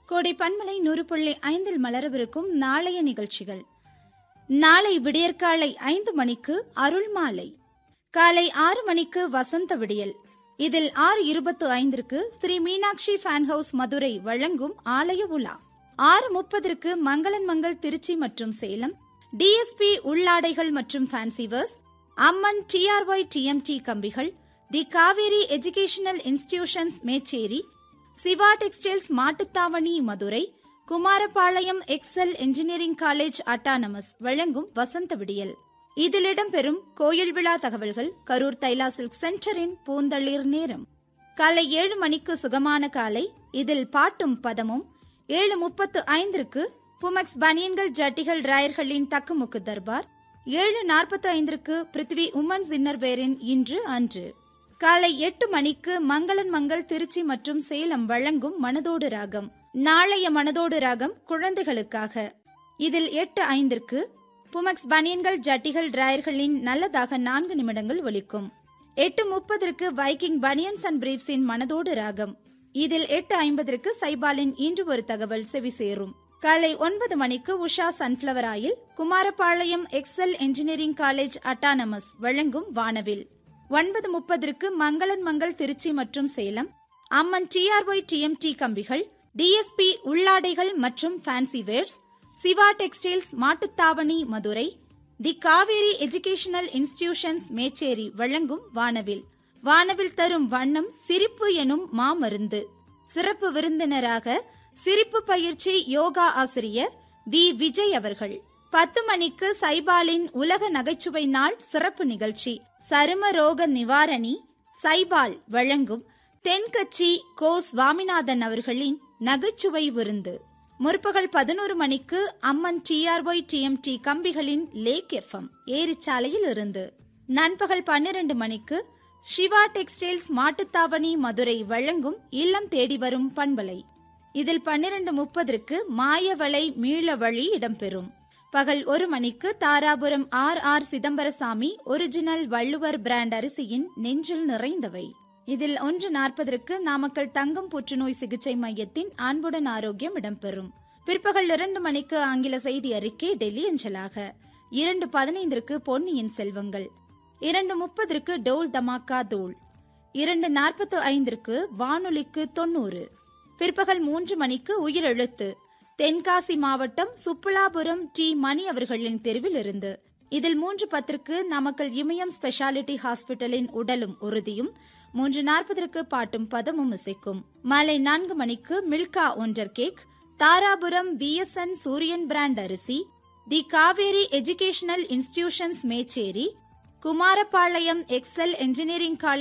கோடை பன்மலை நூறு புள்ளி ஐந்தில் மலரவிருக்கும் நாளைய நிகழ்ச்சிகள் நாளை விடியற்காலை ஐந்து மணிக்கு அருள் மாலை காலை ஆறு மணிக்கு வசந்த விடியல் இதில் ஆறு இருபத்து ஐந்திற்கு ஸ்ரீ மீனாட்சி ஃபேன் ஹவுஸ் மதுரை வழங்கும் ஆலய உலா ஆறு முப்பதற்கு மங்களன் மங்கள் திருச்சி மற்றும் சேலம் டிஎஸ்பி உள்ளாடைகள் மற்றும் ஃபேன்சிவர்ஸ் அம்மன் டிஆர்ஒய் டிஎம்டி கம்பிகள் the Kaveri educational institutions Mecheri Siva textiles Mattuthavani Madurai Kumarapalayam Excel engineering college autonomous வழங்கும் வசந்த விடியல் இதில் இடம்பெறும் கோயில் விழா தகவல்கள் கரூர் தைலா சில்க் சென்டரின் பூந்தளிர் நேரம் காலை ஏழு மணிக்கு சுகமான காலை இதில் பாட்டும் பதமும் ஏழு முப்பத்து ஐந்திற்கு புமெக்ஸ் பனியன்கள் ஜட்டிகள் ராயர்களின் தக்குமுக்கு தர்பார் ஏழு நாற்பத்தி ஐந்திற்கு பிருத்வி உமன்ஸ் இன்னர்வேரின் இன்று அன்று காலை எட்டு மணிக்கு மங்களன் மங்கள் திருச்சி மற்றும் சேலம் வழங்கும் மனதோடு ராகம் நாளைய மனதோடு ராகம் குழந்தைகளுக்காக இதில் எட்டு ஐந்திற்கு புமெக்ஸ் பனியன்கள் ஜட்டிகள் டிராயர்களின் நல்லதாக நான்கு நிமிடங்கள் ஒலிக்கும் எட்டு முப்பதற்கு வைக்கிங் பனியன்ஸ் அண்ட் பிரீப்ஸின் மனதோடு ராகம் இதில் எட்டு ஐம்பதற்கு சைபாலின் இன்று ஒரு தகவல் செவி சேரும் காலை ஒன்பது மணிக்கு Usha sunflower oil Kumarapalayam Excel engineering college autonomous வழங்கும் வானவில் ஒன்பது முப்பதற்கு மங்களன் மங்கள் திருச்சி மற்றும் சேலம் அம்மன் டிஆர்ஒய் டிஎம்டி கம்பிகள் டிஎஸ்பி உள்ளாடைகள் மற்றும் fancy wares Siva textiles Mattuthavani Madurai the Kaveri educational institutions Mecheri வழங்கும் வானவில் வானவில் தரும் வண்ணம் சிரிப்பு எனும் மாமருந்து சிறப்பு விருந்தினராக சிரிப்பு பயிற்சி யோகா ஆசிரியர் வி விஜய் அவர்கள் பத்து மணிக்கு சைபாலின் உலக நகைச்சுவை நாள் சிறப்பு நிகழ்ச்சி சரும ரோக நிவாரணி சைபால் வழங்கும் தென்கட்சி கோ சுவாமிநாதன் அவர்களின் நகைச்சுவை விருந்து முற்பகல் பதினோரு மணிக்கு அம்மன் டிஆர்ஒய் டிஎம்டி கம்பிகளின் லேக் எஃப்எம் ஏரிச்சாலையில் இருந்து நண்பகல் பன்னிரண்டு மணிக்கு சிவா டெக்ஸ்டைல்ஸ் மாட்டுத்தாவணி மதுரை வழங்கும் இல்லம் தேடி வரும் பண்பலை இதில் பன்னிரண்டு முப்பதற்கு மாயவளை மீள வழி இடம்பெறும் பகல் ஒரு மணிக்கு Dharapuram R R Chidambarasamy original Valluvar brand அரிசியின் நெஞ்சில் நிறைந்தவை இதில் ஒன்று நாற்பதற்கு நாமக்கல் தங்கம் புற்றுநோய் சிகிச்சை மையத்தின் அன்புடன் ஆரோக்கியம் இடம்பெறும் பிற்பகல் இரண்டு மணிக்கு ஆங்கில செய்தி அறிக்கை டெல்லி அஞ்சலாக இரண்டு பதினைந்திற்கு பொன்னியின் செல்வங்கள் இரண்டு முப்பதற்கு டோல் தமாக்கா தோல் இரண்டு நாற்பத்து ஐந்திற்கு வானொலிக்கு தொன்னூறு பிற்பகல் மூன்று மணிக்கு உயிரெழுத்து தென்காசி மாவட்டம் சுப்புலாபுரம் டி மணி அவர்களின் தெருவில் இருந்து இதில் மூன்று பத்திற்கு நாமக்கல் இமயம் ஸ்பெஷாலிட்டி ஹாஸ்பிட்டலின் உடலும் உறுதியும் மூன்று நாற்பதற்கு பாட்டும் பதமும் இசைக்கும் மாலை நான்கு மணிக்கு மில்கா ஒன்றர் cake Dharapuram VSN Suriyan brand அரிசி the Kaveri educational institutions Mecheri Kumarapalayam Excel engineering college